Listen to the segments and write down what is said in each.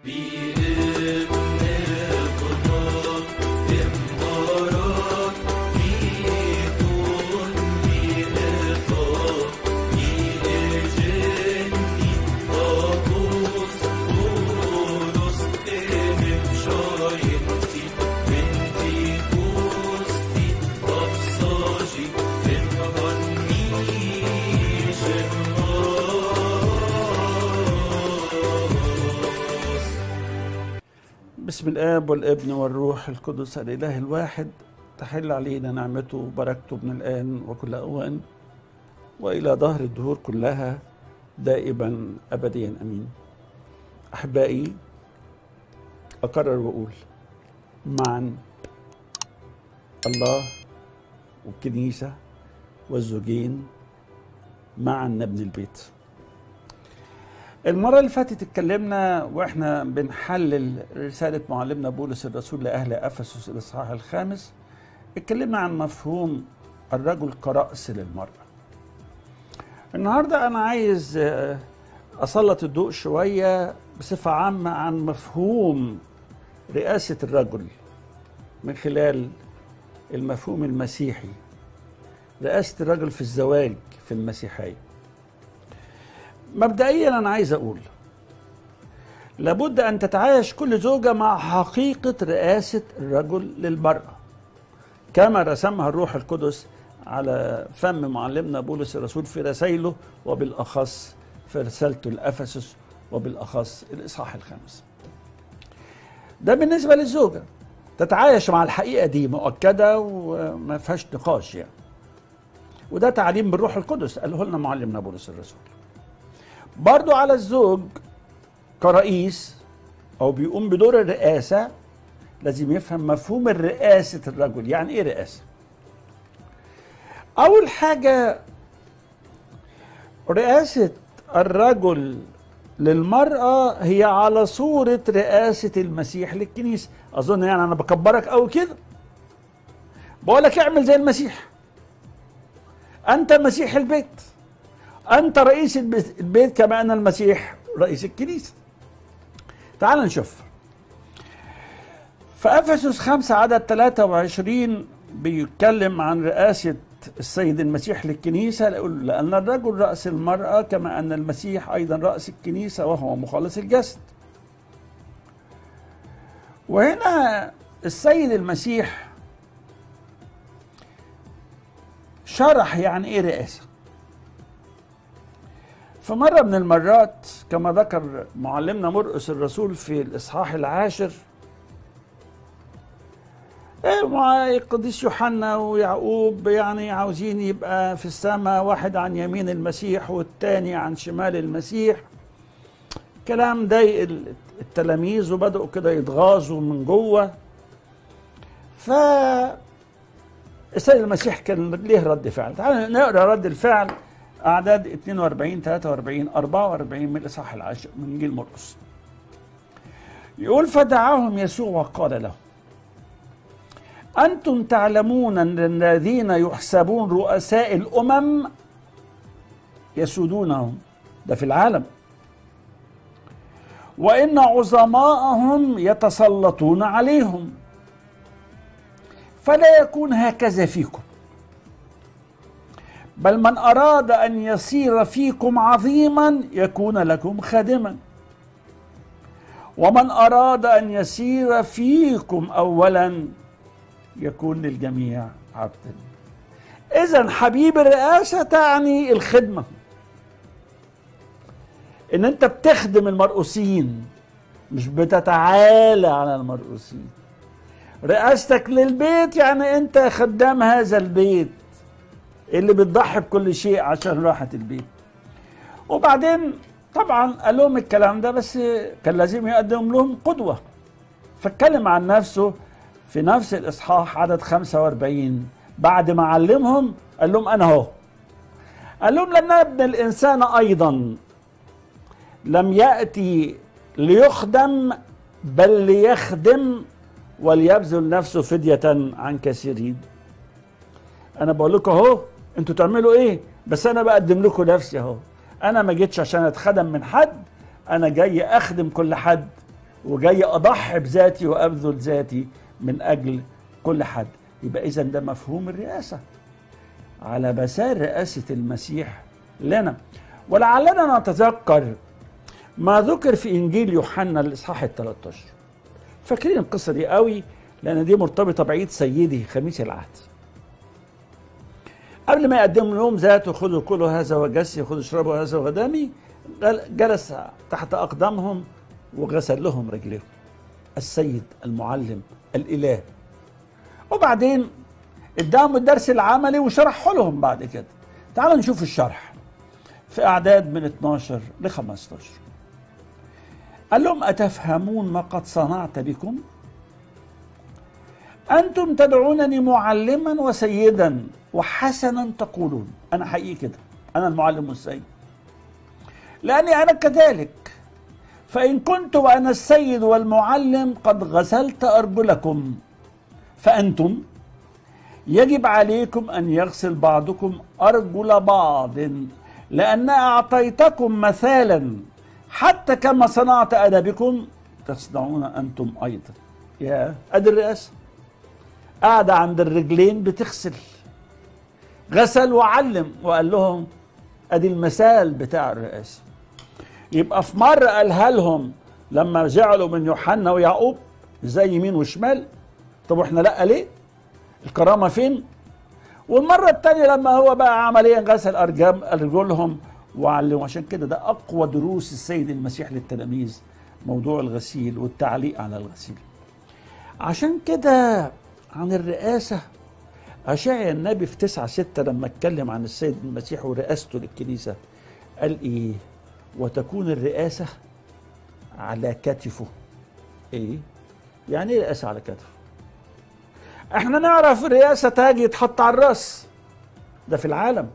بسم الآب والابن والروح القدس الإله الواحد تحل علينا نعمته وبركته من الآن وكل أوان وإلى ظهر الدهور كلها دائما أبديا أمين أحبائي أكرر وأقول معا الله والكنيسة والزوجين معا نبني البيت المرة اللي فاتت اتكلمنا واحنا بنحلل رسالة معلمنا بولس الرسول لأهل أفسس الإصحاح الخامس اتكلمنا عن مفهوم الرجل كرأس للمرأة النهاردة أنا عايز أسلط الضوء شوية بصفة عامة عن مفهوم رئاسة الرجل من خلال المفهوم المسيحي رئاسة الرجل في الزواج في المسيحية مبدئيا انا عايز اقول لابد ان تتعايش كل زوجه مع حقيقه رئاسه الرجل للمراه كما رسمها الروح القدس على فم معلمنا بولس الرسول في رسائله وبالاخص في رسالته لافسس وبالاخص الاصحاح الخامس ده بالنسبه للزوجه تتعايش مع الحقيقه دي مؤكده وما فيهاش نقاش يعني وده تعليم بالروح القدس قاله لنا معلمنا بولس الرسول برضو على الزوج كرئيس او بيقوم بدور الرئاسه لازم يفهم مفهوم الرئاسه الرجل يعني ايه رئاسه اول حاجه رئاسه الرجل للمرأة هي على صورة رئاسة المسيح للكنيسة أظن يعني أنا بكبرك أو كده بقول لك اعمل زي المسيح أنت مسيح البيت أنت رئيس البيت كما أن المسيح رئيس الكنيسة تعال نشوف فأفسس خمسة عدد 23 بيتكلم عن رئاسة السيد المسيح للكنيسة يقول لأن الرجل رأس المرأة كما أن المسيح أيضا رأس الكنيسة وهو مخلص الجسد وهنا السيد المسيح شرح يعني ايه رئاسه فمرة من المرات كما ذكر معلمنا مرقس الرسول في الإصحاح العاشر مع القديس يوحنا ويعقوب يعني عاوزين يبقى في السماء واحد عن يمين المسيح والتاني عن شمال المسيح كلام ضايق التلاميذ وبدأوا كده يتغاظوا من جوه ف السيد المسيح كان ليه رد فعل تعالوا نقرا رد الفعل أعداد 42 43 44 من الإصحاح العاشر من إنجيل مرقس. يقول فدعاهم يسوع وقال لهم: أنتم تعلمون أن الذين يحسبون رؤساء الأمم يسودونهم ده في العالم وإن عظماءهم يتسلطون عليهم فلا يكون هكذا فيكم بل من أراد أن يصير فيكم عظيما يكون لكم خادما ومن أراد أن يسير فيكم أولا يكون للجميع عبدا إذا حبيب الرئاسة تعني الخدمة إن أنت بتخدم المرؤوسين مش بتتعالى على المرؤوسين رئاستك للبيت يعني أنت خدام هذا البيت اللي بتضحي بكل شيء عشان راحة البيت وبعدين طبعا قال لهم الكلام ده بس كان لازم يقدم لهم قدوة فاتكلم عن نفسه في نفس الإصحاح عدد 45 بعد ما علمهم قال لهم أنا هو قال لهم لأن ابن الإنسان أيضا لم يأتي ليخدم بل ليخدم وليبذل نفسه فدية عن كثيرين أنا بقول لكم أهو أنتوا تعملوا إيه بس أنا بقدم لكم نفسي أهو أنا ما جيتش عشان أتخدم من حد أنا جاي أخدم كل حد وجاي اضحي بذاتي وابذل ذاتي من اجل كل حد يبقى اذا ده مفهوم الرئاسه على مسار رئاسه المسيح لنا ولعلنا نتذكر ما ذكر في انجيل يوحنا الاصحاح ال 13 فاكرين القصه دي قوي لان دي مرتبطه بعيد سيدي خميس العهد قبل ما يقدم لهم ذاته خذوا كلوا هذا وجسي خذوا اشربوا هذا وغدامي جلس تحت اقدامهم وغسل لهم رجليهم السيد المعلم الاله وبعدين اداهم الدرس العملي وشرحه لهم بعد كده تعالوا نشوف الشرح في اعداد من 12 ل 15 قال لهم اتفهمون ما قد صنعت بكم انتم تدعونني معلما وسيدا وحسنا تقولون انا حقيقي كده انا المعلم والسيد لاني انا كذلك فان كنت وانا السيد والمعلم قد غسلت ارجلكم فانتم يجب عليكم ان يغسل بعضكم ارجل بعض لان اعطيتكم مثالا حتى كما صنعت انا بكم تصنعون انتم ايضا يا ادي الرئاسه قاعده عند الرجلين بتغسل غسل وعلم وقال لهم ادي المثال بتاع الرئاسه يبقى في مره قالها لهم لما زعلوا من يوحنا ويعقوب زي يمين وشمال طب واحنا لا ليه الكرامه فين والمره الثانيه لما هو بقى عمليا غسل ارجام ارجلهم وعلم عشان كده ده اقوى دروس السيد المسيح للتلاميذ موضوع الغسيل والتعليق على الغسيل عشان كده عن الرئاسه أشعيا النبي في تسعة ستة لما اتكلم عن السيد المسيح ورئاسته للكنيسة قال إيه وتكون الرئاسة على كتفه إيه يعني إيه رئاسة على كتفه احنا نعرف الرئاسة تاج يتحط على الراس ده في العالم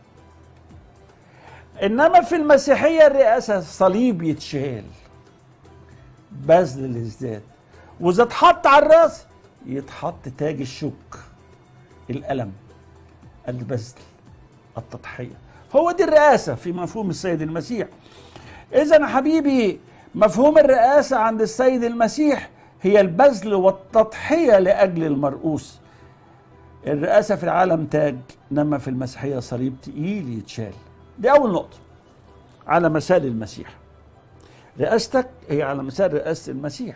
انما في المسيحية الرئاسة صليب يتشال بذل الازداد واذا اتحط على الراس يتحط تاج الشك الألم البذل التضحية هو دي الرئاسة في مفهوم السيد المسيح إذا حبيبي مفهوم الرئاسة عند السيد المسيح هي البذل والتضحية لأجل المرؤوس الرئاسة في العالم تاج إنما في المسيحية صليب تقيل يتشال دي أول نقطة على مثال المسيح رئاستك هي على مثال رئاسة المسيح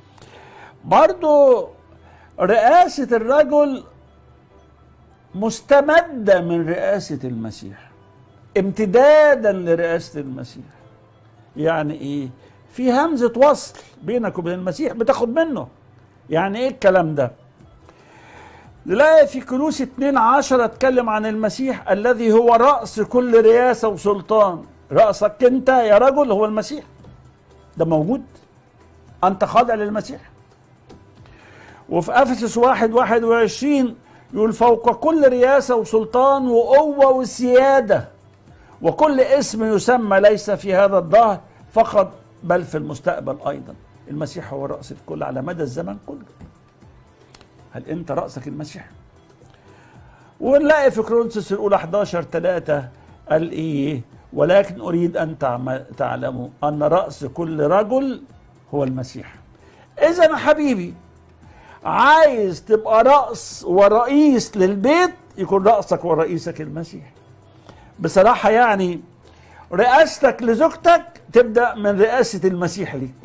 برضو رئاسة الرجل مستمدة من رئاسة المسيح امتدادا لرئاسة المسيح يعني ايه في همزة وصل بينك وبين المسيح بتاخد منه يعني ايه الكلام ده نلاقي في كنوس 2 عشر اتكلم عن المسيح الذي هو رأس كل رئاسة وسلطان رأسك انت يا رجل هو المسيح ده موجود انت خاضع للمسيح وفي افسس واحد واحد وعشرين يقول فوق كل رياسة وسلطان وقوة وسيادة وكل اسم يسمى ليس في هذا الظهر فقط بل في المستقبل أيضا المسيح هو رأس الكل على مدى الزمن كله هل أنت رأسك المسيح؟ ونلاقي في كرونسوس الأولى 11 3 قال إيه؟ ولكن أريد أن تعلموا أن رأس كل رجل هو المسيح إذا حبيبي عايز تبقى رأس ورئيس للبيت يكون رأسك ورئيسك المسيح بصراحة يعني رئاستك لزوجتك تبدأ من رئاسة المسيح ليك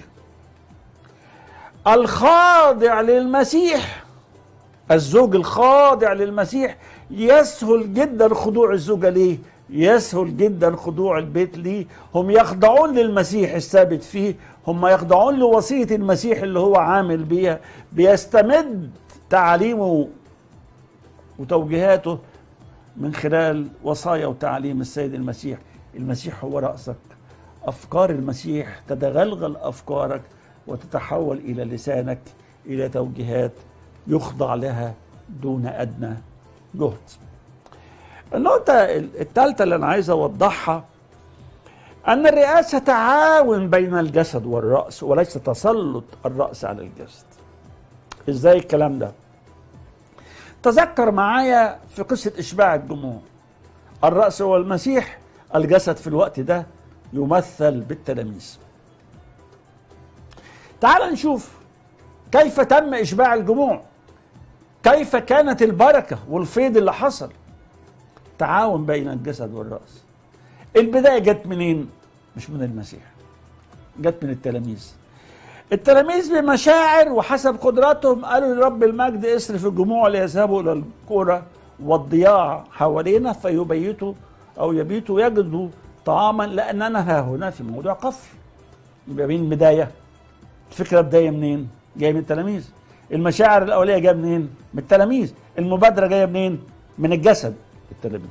الخاضع للمسيح الزوج الخاضع للمسيح يسهل جدا خضوع الزوجة ليه يسهل جدا خضوع البيت ليه هم يخضعون للمسيح الثابت فيه هم يخضعون لوصية المسيح اللي هو عامل بيها بيستمد تعاليمه وتوجيهاته من خلال وصايا وتعاليم السيد المسيح المسيح هو رأسك أفكار المسيح تتغلغل أفكارك وتتحول إلى لسانك إلى توجيهات يخضع لها دون أدنى جهد النقطة الثالثة اللي أنا عايز أوضحها أن الرئاسة تعاون بين الجسد والرأس وليس تسلط الرأس على الجسد إزاي الكلام ده تذكر معايا في قصة إشباع الجموع الرأس هو المسيح الجسد في الوقت ده يمثل بالتلاميذ تعال نشوف كيف تم اشباع الجموع كيف كانت البركه والفيض اللي حصل تعاون بين الجسد والراس البدايه جت منين مش من المسيح جت من التلاميذ التلاميذ بمشاعر وحسب قدراتهم قالوا لرب المجد اصرف الجموع ليذهبوا الى الكوره والضياع حوالينا فيبيتوا او يبيتوا يجدوا طعاما لاننا ها هنا في موضوع قفر يبقى مين بدايه الفكره بدايه منين جايه من التلاميذ المشاعر الاوليه جايه منين من التلاميذ المبادره جايه منين من الجسد التلاميذ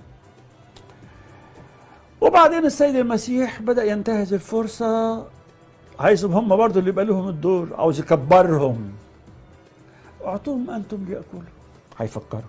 وبعدين السيد المسيح بدا ينتهز الفرصه عايزهم هم برضو اللي يبقى لهم الدور عاوز يكبرهم اعطوهم انتم لياكلوا هيفكروا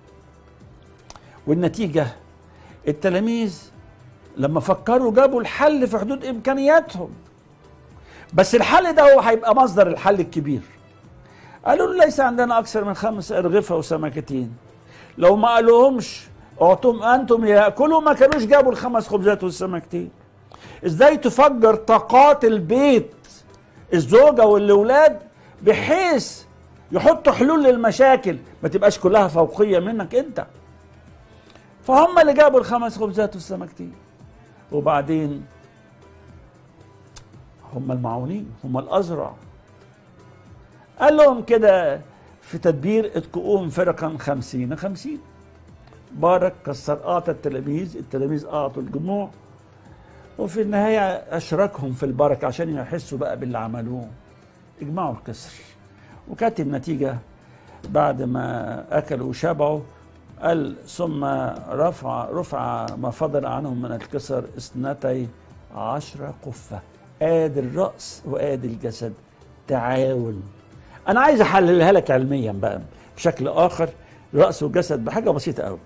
والنتيجه التلاميذ لما فكروا جابوا الحل في حدود امكانياتهم بس الحل ده هو هيبقى مصدر الحل الكبير قالوا له ليس عندنا اكثر من خمس ارغفه وسمكتين لو ما قالوهمش اعطوهم انتم ياكلوا ما كانوش جابوا الخمس خبزات والسمكتين ازاي تفجر طاقات البيت الزوجه والاولاد بحيث يحطوا حلول للمشاكل ما تبقاش كلها فوقيه منك انت فهم اللي جابوا الخمس خبزات والسمكتين وبعدين هم المعاونين هم الأزرع قال لهم كده في تدبير اتقوهم فرقا خمسين خمسين بارك كسر أعطى التلاميذ التلاميذ أعطوا الجموع وفي النهاية أشركهم في البركة عشان يحسوا بقى باللي عملوه اجمعوا الكسر وكانت النتيجة بعد ما أكلوا وشبعوا قال ثم رفع رفع ما فضل عنهم من الكسر اثنتي عشر قفة آدي الرأس وآدي الجسد تعاون أنا عايز أحللها لك علميا بقى بشكل آخر رأس وجسد بحاجة بسيطة قوي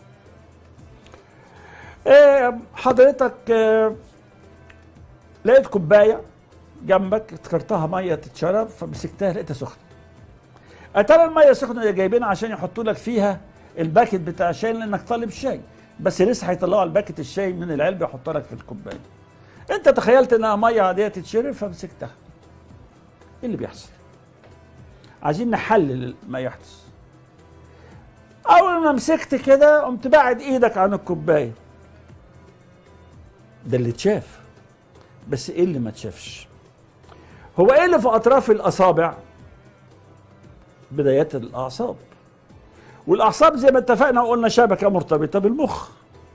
إيه حضرتك إيه لقيت كوباية جنبك افتكرتها مية تتشرب فمسكتها لقيتها سخنة أترى المية السخنة اللي جايبينها عشان يحطوا لك فيها الباكت بتاع الشاي لانك طالب شاي بس لسه هيطلعوا الباكت الشاي من العلبه يحطها لك في الكوبايه انت تخيلت انها ميه عاديه تتشرب فمسكتها ايه اللي بيحصل عايزين نحلل ما يحدث اول ما مسكت كده قمت باعد ايدك عن الكوبايه ده اللي اتشاف بس ايه اللي ما اتشافش هو ايه اللي في اطراف الاصابع بدايات الاعصاب والاعصاب زي ما اتفقنا وقلنا شبكه مرتبطه بالمخ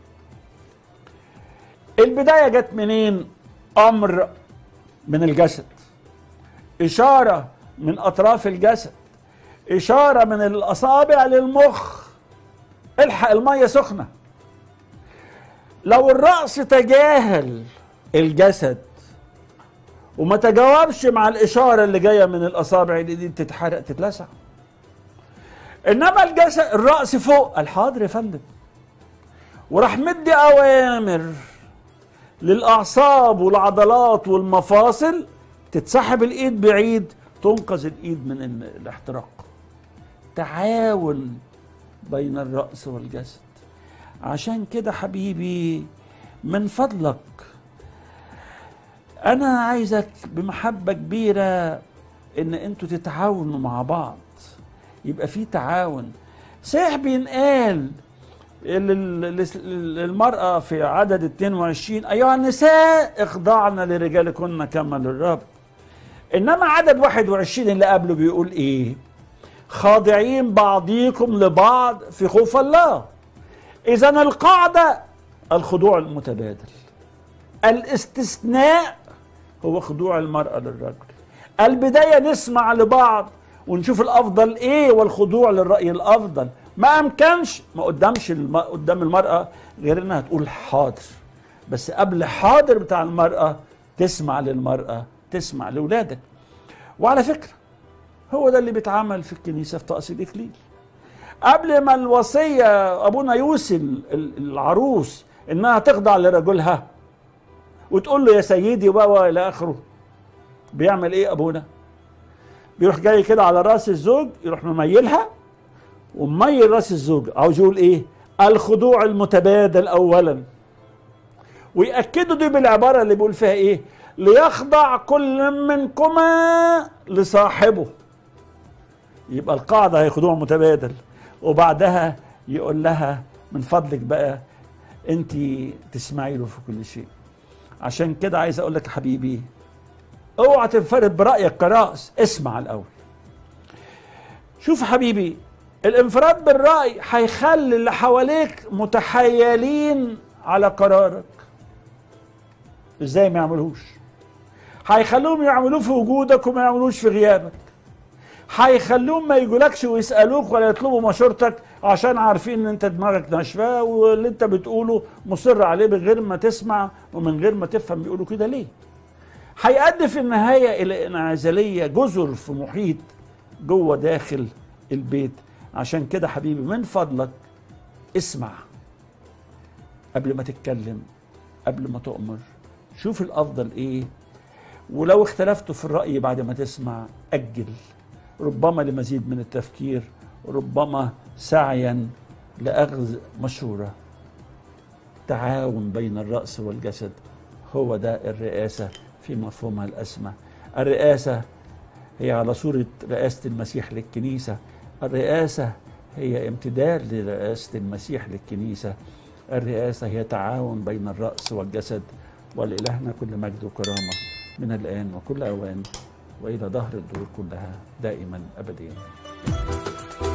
البدايه جت منين امر من الجسد اشاره من اطراف الجسد اشاره من الاصابع للمخ الحق الميه سخنه لو الراس تجاهل الجسد وما تجاوبش مع الاشاره اللي جايه من الاصابع دي, دي تتحرق تتلسع انما الجسد الراس فوق الحاضر يا فندم وراح مدي اوامر للاعصاب والعضلات والمفاصل تتسحب الايد بعيد تنقذ الايد من الاحتراق تعاون بين الراس والجسد عشان كده حبيبي من فضلك انا عايزك بمحبه كبيره ان انتوا تتعاونوا مع بعض يبقى في تعاون صحيح بينقال للمرأة في عدد 22 أيها النساء اخضعن لرجالكن كما للرب إنما عدد 21 اللي قبله بيقول إيه خاضعين بعضيكم لبعض في خوف الله إذا القاعدة الخضوع المتبادل الاستثناء هو خضوع المرأة للرجل البداية نسمع لبعض ونشوف الافضل ايه والخضوع للراي الافضل ما امكنش ما قدامش الم... قدام المراه غير انها تقول حاضر بس قبل حاضر بتاع المراه تسمع للمراه تسمع لاولادك وعلى فكره هو ده اللي بيتعمل في الكنيسه في طقس الاكليل قبل ما الوصيه ابونا يوصي العروس انها تخضع لرجلها وتقول له يا سيدي و الى اخره بيعمل ايه ابونا بيروح جاي كده على راس الزوج يروح مميلها ومميل راس الزوج عاوز يقول ايه الخضوع المتبادل اولا ويأكدوا دي بالعبارة اللي بيقول فيها ايه ليخضع كل منكما لصاحبه يبقى القاعدة هياخدوها متبادل وبعدها يقول لها من فضلك بقى انت تسمعي له في كل شيء عشان كده عايز اقول لك يا حبيبي اوعى تنفرد برايك كراس اسمع الاول شوف حبيبي الانفراد بالراي هيخلي اللي حواليك متحيلين على قرارك ازاي ما يعملوش هيخلوهم يعملوه في وجودك وما يعملوش في غيابك هيخلوهم ما يجولكش ويسالوك ولا يطلبوا مشورتك عشان عارفين ان انت دماغك ناشفه واللي انت بتقوله مصر عليه من غير ما تسمع ومن غير ما تفهم بيقولوا كده ليه هيؤدي في النهايه الى انعزاليه جزر في محيط جوه داخل البيت عشان كده حبيبي من فضلك اسمع قبل ما تتكلم قبل ما تؤمر شوف الافضل ايه ولو اختلفتوا في الراي بعد ما تسمع اجل ربما لمزيد من التفكير ربما سعيا لاخذ مشوره تعاون بين الراس والجسد هو ده الرئاسه في مفهومها الاسمى الرئاسه هي على صوره رئاسه المسيح للكنيسه الرئاسه هي امتداد لرئاسه المسيح للكنيسه الرئاسه هي تعاون بين الراس والجسد ولإلهنا كل مجد وكرامه من الان وكل اوان والى ظهر الدور كلها دائما ابديا